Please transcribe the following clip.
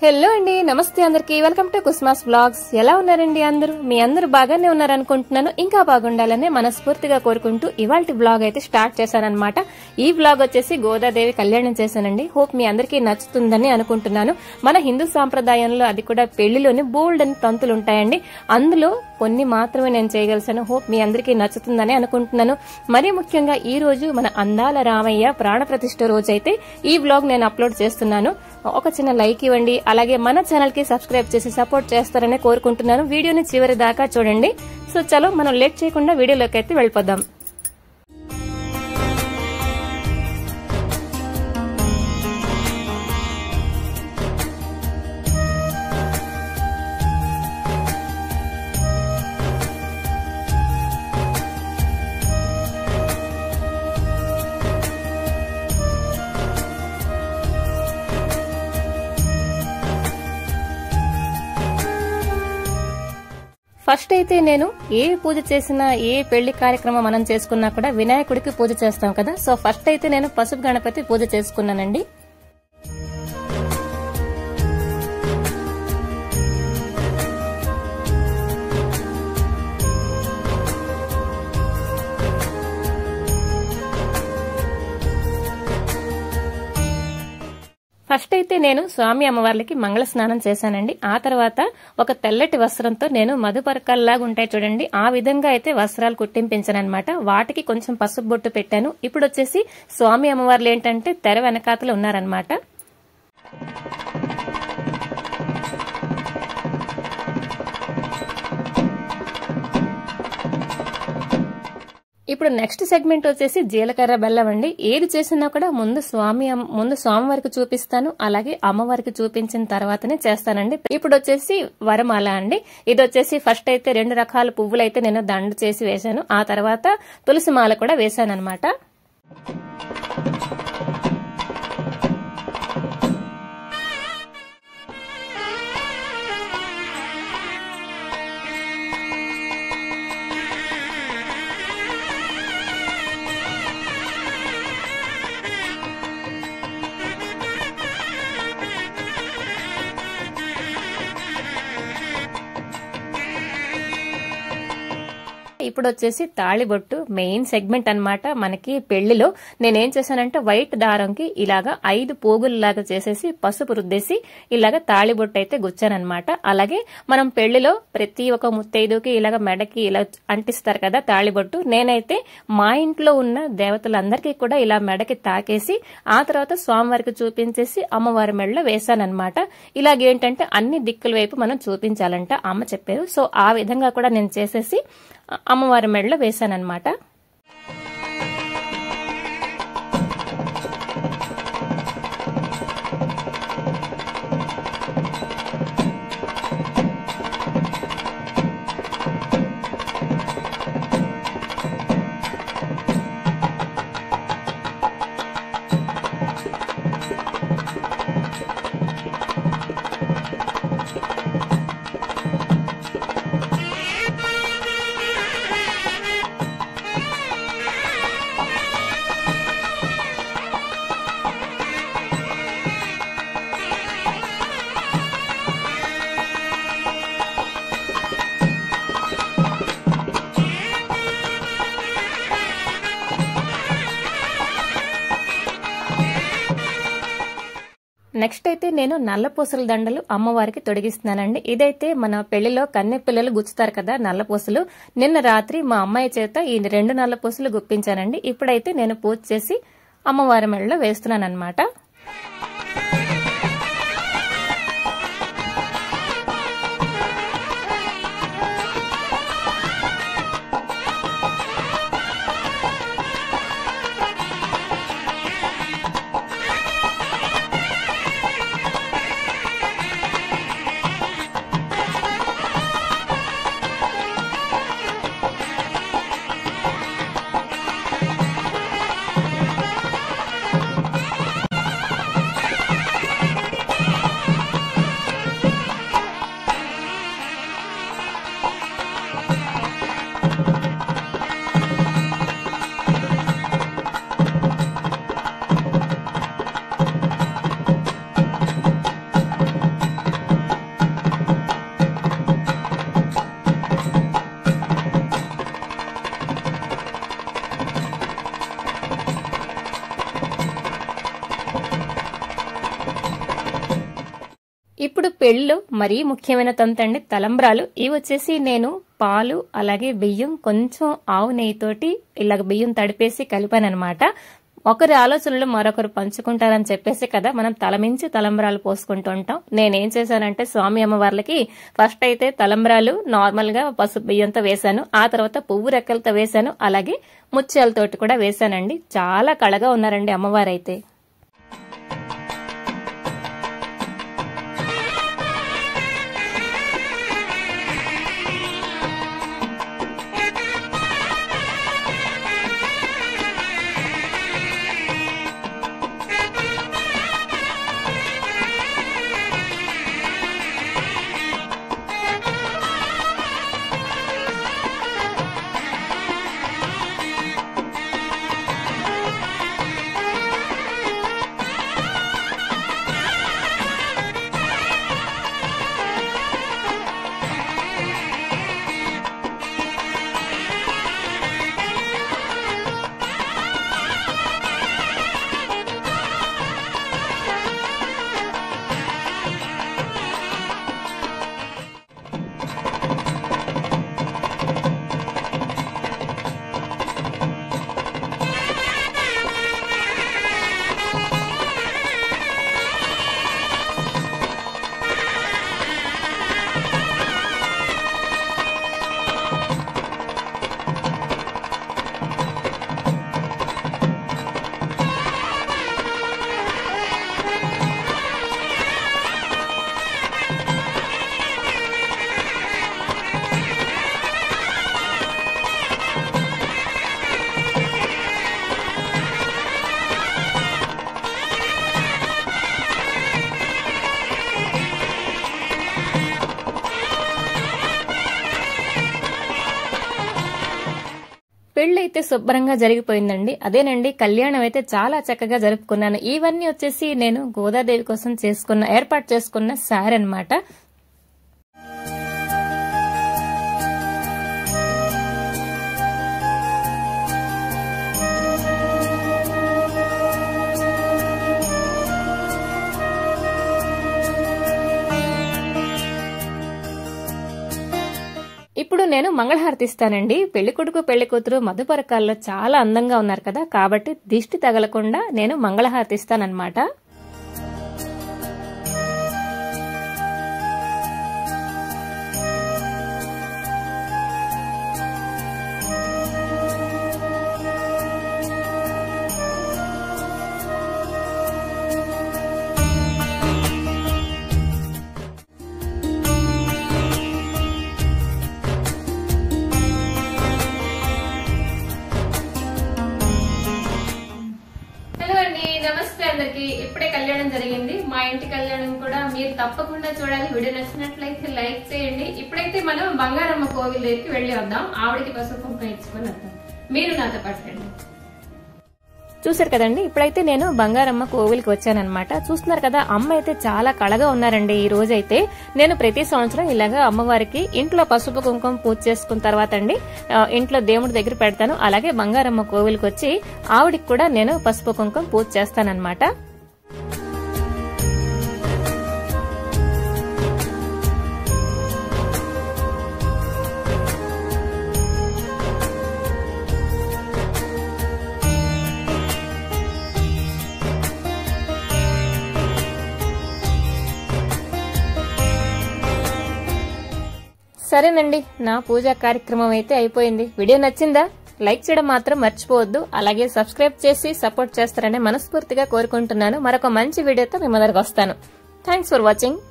hello అండి నమస్తే అందరికి వెల్కమ్ టు కుస్మాస్ బ్లాగ్స్ ఎలా ఉన్నారండి అందరూ మీ అందరూ బాగానే ఉన్నారనుకుంటున్నాను ఇంకా బాగుండాలని మనస్ఫూర్తిగా కోరుకుంటూ ఇవాళ బ్లాగ్ అయితే స్టార్ట్ చేశానన్నమాట ఈ బ్లాగ్ వచ్చేసి గోదాదేవి కళ్యాణం చేశానండి హోప్ మీ అందరికీ నచ్చుతుందని అనుకుంటున్నాను మన హిందూ సాంప్రదాయంలో అది కూడా పెళ్లిలోని బోల్డ్ అని తంతులు ఉంటాయండి అందులో కొన్ని మాత్రమే నేను చేయగలిసాను హోప్ మీ అందరికీ నచ్చుతుందని అనుకుంటున్నాను మరీ ముఖ్యంగా ఈ రోజు మన అందాల రామయ్య ప్రాణ ప్రతిష్ఠ రోజు అయితే ఈ బ్లాగ్ నేను అప్లోడ్ చేస్తున్నాను ఒక చిన్న లైక్ ఇవ్వండి అలాగే మన ఛానల్ కి సబ్స్క్రైబ్ చేసి సపోర్ట్ చేస్తారని కోరుకుంటున్నాను వీడియోని చివరి దాకా చూడండి సో చలో మనం లేట్ చేయకుండా వీడియోలోకి అయితే వెళ్ళిపోదాం ఫస్ట్ అయితే నేను ఏ పూజ చేసినా ఏ పెళ్లి కార్యక్రమం మనం చేసుకున్నా కూడా వినాయకుడికి పూజ చేస్తాం కదా సో ఫస్ట్ అయితే నేను పసుపు గణపతి పూజ చేసుకున్నానండి ఫస్ట్ అయితే నేను స్వామి అమ్మవార్లకి మంగళ స్నానం చేశానండి ఆ తర్వాత ఒక తెల్లటి వస్త్రంతో నేను మధుపరకాల్లాగా ఉంటాయి చూడండి ఆ విధంగా అయితే వస్త్రాలు కుట్టింపించానమాట వాటికి కొంచెం పసుపు బొట్టు పెట్టాను ఇప్పుడు వచ్చేసి స్వామి అమ్మవార్లు ఏంటంటే తెర వెనకాతలు ఉన్నారనమాట ఇప్పుడు నెక్స్ట్ సెగ్మెంట్ వచ్చేసి జీలకర్ర బెల్లం అండి ఏది చేసినా కూడా ముందు స్వామి అమ్మ- ముందు స్వామివారికి చూపిస్తాను అలాగే అమ్మవారికి చూపించిన తర్వాతనే చేస్తానండి ఇప్పుడు వచ్చేసి వరమాల అండి ఇది వచ్చేసి ఫస్ట్ అయితే రెండు రకాల పువ్వులు అయితే నేను దండ చేసి వేశాను ఆ తర్వాత తులసి మాల కూడా వేశాను అనమాట ఇప్పుడు వచ్చేసి తాళిబొట్టు మెయిన్ సెగ్మెంట్ అన్నమాట మనకి పెళ్లిలో నేనేం చేశానంటే వైట్ దారంకి ఇలాగా ఐదు పోగుల్లాగా చేసేసి పసుపు రుద్దేసి ఇలాగ తాళిబొట్టు అయితే గుచ్చానమాట అలాగే మనం పెళ్లిలో ప్రతి ఒక్క ముత్తైదుకి ఇలాగ మెడకి ఇలా అంటిస్తారు కదా తాళిబొట్టు నేనైతే మా ఇంట్లో ఉన్న దేవతలందరికీ కూడా ఇలా మెడకి తాకేసి ఆ తర్వాత స్వామివారికి చూపించేసి అమ్మవారి మెడలో వేశానన్నమాట ఇలాగేంటంటే అన్ని దిక్కుల వైపు మనం చూపించాలంట అమ్మ చెప్పారు సో ఆ విధంగా కూడా నేను చేసేసి అమ్మవారి మెడలో వేశానన్నమాట నెక్స్ట్ అయితే నేను నల్ల పూసల దండలు అమ్మవారికి తొడిగిస్తున్నానండి ఇదైతే మన పెళ్లిలో కన్నె పిల్లలు గుచ్చుతారు కదా నల్ల పూసలు నిన్న రాత్రి మా అమ్మాయి చేత ఈ రెండు నల్ల పూసలు గుప్పించానండి ఇప్పుడైతే నేను పూజ చేసి అమ్మవారి మెడలో వేస్తున్నాను అనమాట ఇప్పుడు పెళ్ళిలో మరీ ముఖ్యమైన తంతండి తలంబ్రాలు ఇవి వచ్చేసి నేను పాలు అలాగే బియ్యం కొంచెం ఆవు నెయ్యితోటి ఇలాగ బియ్యం తడిపేసి కలిపానమాట ఒకరి ఆలోచనలు మరొకరు పంచుకుంటారని చెప్పేసి కదా మనం తలమించి తలంబ్రాలు పోసుకుంటూ ఉంటాం నేనేం చేశానంటే స్వామి అమ్మవార్లకి ఫస్ట్ అయితే తలంబ్రాలు నార్మల్ గా పసుపు బియ్యంతో వేశాను ఆ తర్వాత పువ్వు రెక్కలతో వేశాను అలాగే ముత్యాలతోటి కూడా వేశానండి చాలా కళగా ఉన్నారండి అమ్మవారైతే పెళ్ళైతే శుభ్రంగా జరిగిపోయిందండి అదేనండి కళ్యాణం అయితే చాలా చక్కగా జరుపుకున్నాను ఇవన్నీ వచ్చేసి నేను గోదాదేవి కోసం చేసుకున్న ఏర్పాటు చేసుకున్న శారీ అనమాట ఇప్పుడు నేను మంగళహారతి ఇస్తానండి పెళ్లి కొడుకు పెళ్లి కూతురు మధుపరకాల్లో చాలా అందంగా ఉన్నారు కదా కాబట్టి దిష్టి తగలకుండా నేను మంగళహారతి ఇస్తానన్నమాట హలో అండి నమస్తే అందరికి ఇప్పుడే కళ్యాణం జరిగింది మా ఇంటి కళ్యాణం కూడా మీరు తప్పకుండా చూడాలి వీడియో నచ్చినట్లయితే లైక్ చేయండి ఇప్పుడైతే మనం బంగారమ్మ కోవిల్ దగ్గరికి వెళ్ళి వద్దాం ఆవిడకి పసుపు కుంకుమ ఇచ్చుకొని వద్దాం మీరు నాతో పాటు రండి చూసారు కదండి ఇప్పుడైతే నేను బంగారమ్మ కోవిల్కి వచ్చానన్నమాట చూస్తున్నారు కదా అమ్మ అయితే చాలా కళగా ఉన్నారండి ఈ రోజు అయితే నేను ప్రతి సంవత్సరం ఇలాగా అమ్మవారికి ఇంట్లో పసుపు కుంకుమ పూజ చేసుకున్న తర్వాత అండి ఆ, ఇంట్లో దేవుడి దగ్గర పెడతాను అలాగే బంగారమ్మ కోవిల్కి వచ్చి ఆవిడికి కూడా నేను పసుపు కుంకుమ పూజ చేస్తానన్నమాట సరేనండి నా పూజా కార్యక్రమం అయితే అయిపోయింది వీడియో నచ్చిందా లైక్ చేయడం మాత్రం మర్చిపోవద్దు అలాగే సబ్స్క్రైబ్ చేసి సపోర్ట్ చేస్తారని మనస్ఫూర్తిగా కోరుకుంటున్నాను మరొక మంచి వీడియోతో మీ ముందరకు వస్తాను థ్యాంక్స్ ఫర్ వాచింగ్